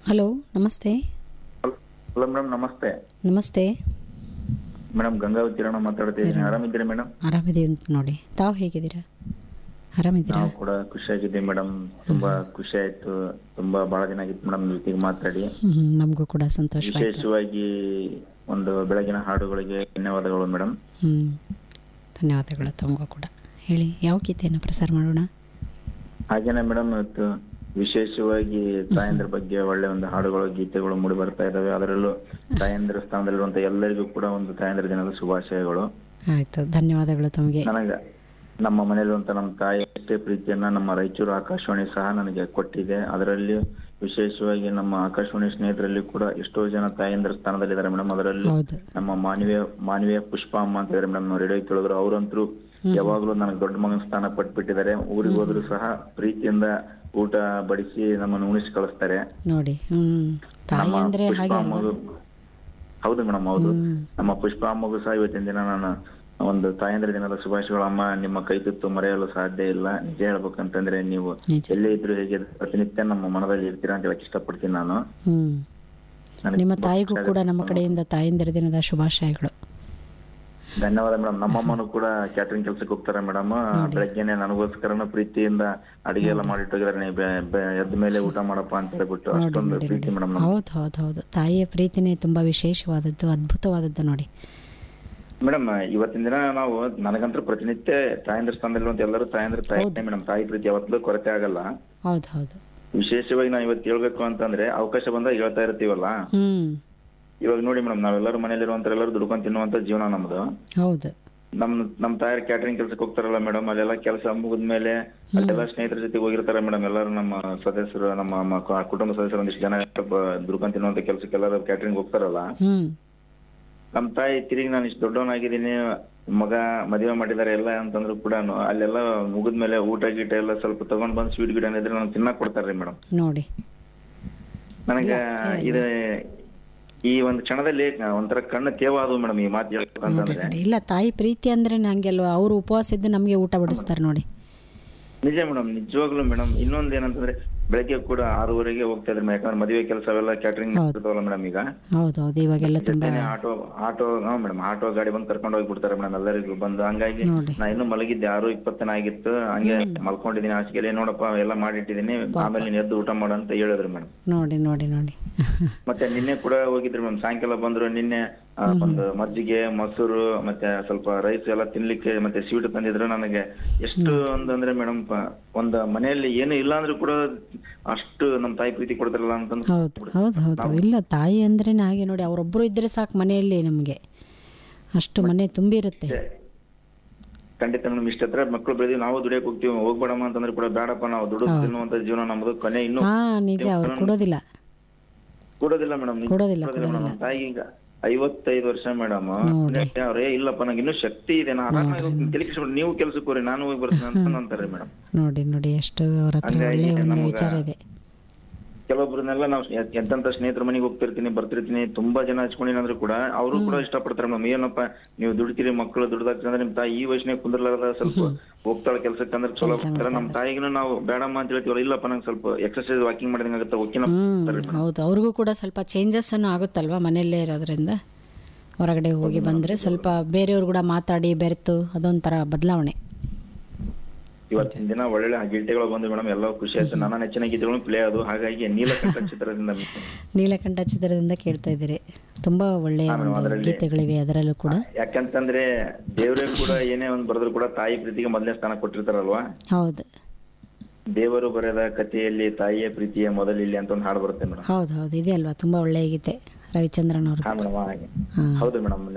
Hello ನಮಸ್ತೆ hello madam ನಮಸ್ತೆ ನಮಸ್ತೆ ಮೇಡಮ್ ಗಂಗಾವತಿ ಕಿರಣ ಮಾತಾಡ್ತಾ ಇದ್ದೀನಿ ಆರಾಮಿದ್ದೀರಿ ಮೇಡಮ್ ಆರಾಮಿದ್ದೀವಿ ಅಂತ ನೋಡಿ ತಾವು ಹೇಗಿದ್ದೀರಾ ಆರಾಮಿದ್ದೀರಾ ನಾವು ಕೂಡ ಖುಷಿಯಾಗಿದ್ದೀವಿ ಮೇಡಮ್ ತುಂಬಾ ಖುಷಿ ಆಯ್ತು ತುಂಬಾ ಬಹಳ ದಿನ ಆಗಿತ್ತು ಮೇಡಮ್ ಜೊತೆಗೆ ಮಾತಾಡಿ ಹ್ಞೂ ನಮಗೂ ಕೂಡ ಸಂತೋಷವಾಯಿತು ವಿಶೇಷವಾಗಿ ಒಂದು ಬೆಳಗಿನ ಹಾಡುಗಳಿಗೆ ಧನ್ಯವಾದಗಳು ಮೇಡಮ್ ಹ್ಞೂ ಧನ್ಯವಾದಗಳು ತಮಗೂ ಕೂಡ ಹೇಳಿ ಯಾವ ಗೀತೆಯನ್ನು ಪ್ರಸಾರ ಮಾಡೋಣ ಹಾಗೇನೆ ಮೇಡಮ್ ಇವತ್ತು ವಿಶೇಷವಾಗಿ ತಾಯಂದ್ರ ಬಗ್ಗೆ ಒಳ್ಳೆ ಒಂದು ಹಾಡುಗಳು ಗೀತೆಗಳು ಮೂಡಿ ಬರ್ತಾ ಇದಾವೆ ಅದರಲ್ಲೂ ತಾಯಂದ್ರ ಸ್ಥಾನದಲ್ಲಿರುವಂತ ಎಲ್ಲರಿಗೂ ಕೂಡ ಒಂದು ತಾಯಂದ್ರ ದಿನದ ಶುಭಾಶಯಗಳು ಆಯಿತು ಧನ್ಯವಾದಗಳು ತಮಗೆ ನನಗ ನಮ್ಮ ಮನೆಯಲ್ಲಿರುವಂತ ನಮ್ಮ ತಾಯಿ ಅಷ್ಟೇ ಪ್ರೀತಿಯನ್ನ ನಮ್ಮ ರಾಯಚೂರು ಆಕಾಶವಾಣಿ ಸಹ ನನಗೆ ಕೊಟ್ಟಿದೆ ಅದರಲ್ಲಿ ವಿಶೇಷವಾಗಿ ನಮ್ಮ ಆಕಾಶವಾಣಿ ಸ್ನೇಹಿತರಲ್ಲಿ ಕೂಡ ಎಷ್ಟೋ ಜನ ತಾಯಂದ್ರ ಸ್ಥಾನದಲ್ಲಿದ್ದಾರೆ ಮೇಡಮ್ ಅದರಲ್ಲಿ ಹೌದು ನಮ್ಮ ಮಾನವೀಯ ಮಾನವೀಯ ಪುಷ್ಪ ಅಮ್ಮ ಅಂತ ಇದಾರೆ ಮೇಡಮ್ ರೇಡಿಯೋ ಕೇಳಿದ್ರು ಅವರಂತರೂ ಯಾವಾಗ್ಲೂ ನನಗೆ ದೊಡ್ಡ ಮಗನ ಸ್ಥಾನ ಪಟ್ಬಿಟ್ಟಿದ್ದಾರೆ ಊರಿಗೆ ಹೋದ್ರು ಸಹ ಪ್ರೀತಿಯಿಂದ ಊಟ ಬಡಿಸಿ ನಮ್ಮನ್ನು ಉಣಿಸಿ ಕಳಿಸ್ತಾರೆ ನೋಡಿ ಹ್ಞೂ ತಾಯಿ ನಮ್ಮ ಅಂದರೆ ಪುಷ್ಪ ಹಾಗೆ ಅಲ್ವಾ ಅಮ್ಮಗೂ ಹೌದು ಮೇಡಮ್ ಹೌದು ಹ್ಮ್. ನಮ್ಮ ಪುಷ್ಪ ಅಮ್ಮಗೂ ಸಹ ಇವತ್ತಿನ ದಿನ ನಾನು ಒಂದು ತಾಯಂದ್ರ ದಿನದ ಶುಭಾಶಯಗಳು ಅಮ್ಮ ನಿಮ್ಮ ಕೈ ತುತ್ತು ಮರೆಯಲು ಸಾಧ್ಯ ಇಲ್ಲ ನಿಜ ಹೇಳ್ಬೇಕಂತಂದ್ರೆ ನೀವು ನಿಜ ಎಲ್ಲೇ ಇದ್ರು ಹೇಗೆ ಪ್ರತಿನಿತ್ಯ ನಮ್ಮ ಮನದಲ್ಲಿ ಇರ್ತೀರಾ ಅಂತ ಹೇಳಕ್ ಇಷ್ಟಪಡ್ತೀನಿ ನಾನು ಹ್ಞೂ ನನಗೆ ನಿಮ್ಮ ತುಂಬಾ ತಾಯಿಗೂ ಖುಷಿ ಕೂಡ ಆಗುತ್ತೆ. ನಮ್ಮ ಕಡೆಯಿಂದ ತಾಯಂದಿರ ದಿನದ ಶುಭಾಶಯಗಳು ಧನ್ಯವಾದ ಮೇಡಮ್ ನಮ್ಮಮ್ಮನು ಕೂಡ ಕ್ಯಾಟರಿಂಗ್ ಕೆಲ್ಸಕ್ಕೆ ಹೋಗ್ತಾರೆ ಮೇಡಮ್ ಬೆಳಗ್ಗೆನೆ ನನಗೋಸ್ಕರನು ಪ್ರೀತಿಯಿಂದ ಅಡಿಗೆ ಎಲ್ಲ ಮಾಡಿಟ್ಟಿದ್ದಾರೆ ನೀವು ಬೆ- ಬೆ- ಎದ್ದ ಮೇಲೆ ಊಟ ಮಾಡಪ್ಪ ಅಂತ ಹೇಳ್ಬಿಟ್ಟು ನೋಡಿ ಅಷ್ಟೊಂದು ನೋಡಿ ಪ್ರೀತಿ ನೋಡಿ ಮೇಡಮ್ ಹೌದು ಹೌದು ಹೌದು ತಾಯಿಯ ಪ್ರೀತಿನೇ ತುಂಬ ವಿಶೇಷವಾದದ್ದು ಅದ್ಭುತವಾದದ್ದು ನೋಡಿ ಮೇಡಮ್ ಇವತ್ತಿನ ದಿನ ನಾವು ನನಗಂತೂ ಪ್ರತಿನಿತ್ಯ ತಾಯಂದ್ರ ಸ್ಥಾನದಲ್ಲಿರುವಂತ ಎಲ್ಲರೂ ತಾಯಂದ್ರ ತಾಯಿ ಮೇಡಮ್ ತಾಯಿ ಪ್ರೀತಿ ಯಾವತ್ತೂ ಕೊರತೆ ಆಗಲ್ಲ ಹೌದು ಹೌದು ವಿಶೇಷವಾಗಿ ನಾವು ಇವತ್ತು ಹೇಳ್ಬೇಕು ಅಂತಂದ್ರೆ ಅವಕಾಶ ಬಂದಾಗ ಹೇಳ್ತಾ ಇರ್ತೀವಲ್ಲ ಹ್ಞೂ ಇವಾಗ ನೋಡಿ ಮೇಡಮ್ ನಾವೆಲ್ಲರೂ ಮನೇಲಿರುವಂತ ಎಲ್ಲರೂ ದುಡ್ಕೊಂಡ್ ತಿನ್ನುವಂತ ಜೀವನ ನಮ್ದು ಹೌದು ನಮ್ ನಮ್ ತಾಯರ್ ಕ್ಯಾಟರಿಂಗ್ ಕೆಲ್ಸಕ್ಕೆ ಹೋಗ್ತಾರಲ್ಲ ಮೇಡಮ್ ಅಲ್ಲೆಲ್ಲ ಕೆಲಸ ಮುಗಿದ್ಮೇಲೆ ಅಲ್ಲೆಲ್ಲ ಸ್ನೇಹಿತರ ಜೊತೆಗೆ ಹೋಗಿರ್ತಾರೆ ಮೇಡಮ್ ಎಲ್ಲರೂ ನಮ್ಮ ಸದಸ್ಯರು ನಮ್ಮ ಮ- ಕ- ಕುಟುಂಬ ಸದಸ್ಯರು ಒಂದಿಷ್ಟು ಜನ ದುಡ್ಕೊಂಡ್ ತಿನ್ನುವಂತ ಕೆಲ್ಸಕ್ಕೆ ಎಲ್ಲರೂ ಕ್ಯಾಟರಿಂಗ್ ಹೋಗ್ತಾರಲ್ಲ ಹ್ಞೂ ನಮ್ ತಾಯಿ ತಿರುಗಿ ನಾನು ಇಷ್ಟು ದೊಡ್ಡವನಾಗಿದ್ದೀನಿ ಮಗ ಮದುವೆ ಮಾಡಿದಾರೆ ಎಲ್ಲ ಅಂತಂದ್ರು ಕೂಡ ಅಲ್ಲೆಲ್ಲ ಮುಗಿದ್ಮೇಲೆ ಊಟ ಗೀಟ ಎಲ್ಲ ಸ್ವಲ್ಪ ತಗೊಂಡ್ ಬಂದ್ ಸ್ವೀಟ್ ಗಿಡ ಇದ್ರೆ ನಂಗೆ ತಿನ್ನಕ್ ಕೊಡ್ತಾರ್ರಿ ಮೇಡಮ್ ನೋಡಿ ನನಗ ಇದು ಈ ಒಂದು ಕ್ಷಣದಲ್ಲಿ ಒಂಥರ ಕಣ್ಣು ತೇವಾದವು ಮೇಡಮ್ ಈ ಮಾತು ನೋಡಿ ಹೇಳ್ಬೇಕಂತಂದ್ರೆ ನೋಡಿ ಇಲ್ಲ ತಾಯಿ ಪ್ರೀತಿ ಅಂದ್ರೆ ನಂಗೆ ಅಲ್ವಾ ಅವರು ಉಪವಾಸ ಇದ್ದು ನಮಗೆ ಊಟ ಬಡಿಸ್ತಾರೆ ನೋಡಿ ನಿಜ ಮೇಡಮ್ ನಿಜವಾಗ್ಲೂ ಮೇಡಮ್ ಇನ್ನೊಂದ್ ಏನಂತಂದ್ರೆ ಬೆಳಗ್ಗೆ ಕೂಡ ಆರೂವರೆಗೆ ಹೋಗ್ತಾ ಇದ್ರು ಯಾಕಂದ್ರೆ ಮದುವೆ ಕೆಲಸ ಅವೆಲ್ಲ ಕ್ಯಾಟರಿಂಗ್ ಇರ್ತಾವಲ್ಲ ಮೇಡಮ್ ಈಗ ಹೌದು ಹೌದು ಇವಾಗೆಲ್ಲ ತುಂಬಾ ಜೊತೆನೆ ಆಟೋ ಆಟೋ ಹಾ ಮೇಡಮ್ ಆಟೋ ಗಾಡಿ ಬಂದು ಕರ್ಕೊಂಡು ಹೋಗ್ಬಿಡ್ತಾರೆ ಮೇಡಮ್ ಎಲ್ಲರಿಗೂ ಬಂದು ಹಂಗಾಗಿ ನೋಡಿ ನಾ ಇನ್ನು ಮಲಗಿದ್ದೆ ಆರು ಇಪ್ಪತ್ತನ ಆಗಿತ್ತು ಹಂಗೆ ಮಲ್ಕೊಂಡಿದ್ದೀನಿ ಹಾಸಿಗೆಲೆ ನೋಡಪ್ಪ ಎಲ್ಲ ಮಾಡಿಟ್ಟಿದ್ದೀನಿ ಆಮೇಲೆ ನೀನ್ ಎದ್ದು ಊಟ ಮಾಡು ಅಂತ ಹೇಳಿದ್ರು ಮೇಡಮ್ ನೋಡಿ ನೋಡಿ ನೋಡಿ ಮತ್ತೆ ನಿನ್ನೆ ಕೂಡ ಹೋಗಿದ್ರು ಮೇಡಮ್ ಸಾಯಂಕಾಲ ಬಂದ್ರು ನಿನ್ನೆ ಆ, ಒಂದು ಮಜ್ಜಿಗೆ ಮೊಸರು ಮತ್ತೆ ಸ್ವಲ್ಪ ರೈಸ್ ಎಲ್ಲ ತಿನ್ಲಿಕ್ಕೆ ಮತ್ತೆ ಸ್ವೀಟ್ ತಂದಿದ್ರು ನನಗೆ ಎಷ್ಟು ಅಂತಂದ್ರೆ ಮೇಡಮ್ ಒಂದ್ ಮನೆಯಲ್ಲಿ ಏನು ಇಲ್ಲ ಅಂದ್ರೂ ಕೂಡ ಅಷ್ಟು ನಮ್ ತಾಯಿ ಪ್ರೀತಿ ಕೊಡ್ತಾರಲ್ಲ ಅಂತಂದ್ರೆ ಹೌದು ಹೌದು ಹೌದು ಇಲ್ಲ ತಾಯಿ ಅಂದ್ರೆ ಹಾಗೆ ನೋಡಿ ಅವರೊಬ್ಬರು ಇದ್ರೆ ಸಾಕು ಮನೆಯಲ್ಲಿ ನಮಗೆ ಅಷ್ಟು ಮನೆ ತುಂಬಿರುತ್ತೆ ಖಂಡಿತ ಮೇಡಮ್ ಇಷ್ಟ ಹತ್ರ ಮಕ್ಕಳು ಬೆಳೆದಿ ನಾವು ದುಡಿಯಕ್ ಹೋಗ್ತೀವಿ ಹೋಗ್ಬೇಡಮ್ಮ ಅಂತಂದ್ರೆ ಕೂಡ ಬೇಡಪ್ಪ ನಾವು ದುಡಿದು ತಿನ್ನುವಂತ ಜೀವನ ನಮ್ದು ಕೊನೆ ಇನ್ನು ಹಾ ನಿಜ ಅವ್ರು ಕೊಡೋದಿಲ್ಲ ಕೊಡೋದಿಲ್ಲ ಮೇಡಮ್ ಕೊಡೋದಿಲ್ಲ ಮೇಡಮ್ ತಾಯಿಗೆ ಈಗ ಐವತ್ತೈದು ವರ್ಷ ಮೇಡಮ್ ಅವ್ರೇ ಇಲ್ಲಪ್ಪ ನಂಗೆ ಇನ್ನೂ ಶಕ್ತಿ ಇದೆ ನಾನು ಆರಾಮಾಗಿ ಹೋಗ್ತೀನಿ ತಲೆ ಕೆಡಿಸ್ಕೊಂಡು ನೀವು ಕೆಲ್ಸಕ್ಕೆ ಹೋಗ್ರಿ ನಾನು ಹೋಗಿ ಬರ್ತೀನಿ ಅಂತ ಅಂತಾರೆ ಮೇಡಮ್ ನೋಡಿ ನೋಡಿ ಎಷ್ಟು ಅವ್ರ ಹತ್ರ ಹಂಗಾಗಿ ಒಳ್ಳೆ ಒಂದು ನಮಗ- ವಿಚಾರ ಇದೆ ಕೆಲವೊಬ್ರನ್ನೆಲ್ಲ ನಾವು ಎಂತೆಂತ ಸ್ನೇಹಿತರ ಮನೆಗೆ ಹೋಗ್ತಿರ್ತೀನಿ ಬರ್ತಿರ್ತೀನಿ ತುಂಬಾ ಜನ ಹಚ್ಕೊಂಡಿನಂದ್ರೂ ಕೂಡ ಅವರು ಕೂಡ ಇಷ್ಟಪಡ್ತಾರೆ ಮೇಡಮ್ ಏನಪ್ಪ ನೀವು ದುಡಿತೀರಿ ಮಕ್ಕಳು ದುಡ್ದಾಗ್ತಂದ್ರೆ ನಿಮ್ ತಾಯಿ ಈ ವಯಸ್ಸಿನಾಗ ಕುಂದ್ರಲಾರದ ಸ್ವಲ್ಪ ಹೋಗ್ತಾಳೆ ಕೆಲ್ಸಕ್ಕೆ ಅಂದ್ರೆ ಚಲೋ ಬರ್ತಾರೆ ನಮ್ಮ ತಾಯಿಗೂ ನಾವು ಬೇಡಮ್ಮ ಅಂತ ಹೇಳ್ತೀವಲ್ಲ ಇಲ್ಲಪ್ಪ ನಂಗೆ ಸ್ವಲ್ಪ ಎಕ್ಸರ್ಸೈಸ್ ವಾಕಿಂಗ್ ಮಾಡಿದಂಗೆ ಆಗುತ್ತೆ ಓಕೆನ ಹ್ಮ್ ಹೌದು ಅವ್ರಿಗೂ ಕೂಡ ಸ್ವಲ್ಪ ಚೇಂಜಸ್ ಅನ್ನು ಆಗುತ್ತಲ್ವಾ ಮನೆಯಲ್ಲೇ ಇರೋದ್ರಿಂದ ಹೊರಗಡೆ ಹೋಗಿ ಬಂದರೆ ಸ್ವಲ್ಪ ಬೇರೆಯವ್ರು ಕೂಡ ಮಾತಾಡಿ ಬೆರೆತು ಅದೊಂಥರ ಬದಲಾವಣೆ ಇವತ್ತಿನ ದಿನ ಒಳ್ಳೆ ಗೀತೆಗಳು ಬಂದು ಮೇಡಮ್ ಎಲ್ಲ ಖುಷಿ ಆಯ್ತು ನನ್ನ ನೆಚ್ಚಿನ ಗೀತೆಗಳು ಪ್ಲೇ ಅದು ಹಾಗಾಗಿ ನೀಲಕಂಠ ಚಿತ್ರದಿಂದ ನೀಲಕಂಠ ಚಿತ್ರದಿಂದ ಕೇಳ್ತಾ ಇದ್ದೀರಿ ತುಂಬಾ ಒಳ್ಳೆಯ ಒಂದು ಗೀತೆಗಳಿವೆ ಅದರಲ್ಲೂ ಕೂಡ ಯಾಕಂತಂದ್ರೆ ದೇವರೇ ಕೂಡ ಏನೇ ಒಂದ್ ಬರೆದ್ರು ಕೂಡ ತಾಯಿ ಪ್ರೀತಿಗೆ ಮೊದಲನೇ ಸ್ಥಾನ ಕೊಟ್ಟಿರ್ತಾರಲ್ವಾ ಹೌದು ದೇವರು ಬರೆದ ಕಥೆಯಲ್ಲಿ ತಾಯಿಯ ಪ್ರೀತಿಯ ಮೊದಲಿಲ್ಲಿ ಅಂತ ಒಂದು ಹಾಡು ಬರುತ್ತೆ ಮೇಡಮ್ ಹೌದು ಹೌದು ಇದೆ ಅಲ್ವಾ ತುಂಬಾ ಒಳ್ಳೆಯ ಗೀತೆ ರವಿಚಂದ್ರನ್ ಅವ್ರದ್ದು ಹಾ ಮೇಡಮ್ ಹಾಗೆ ಹಾ ಹೌದು ಮೇಡಮ್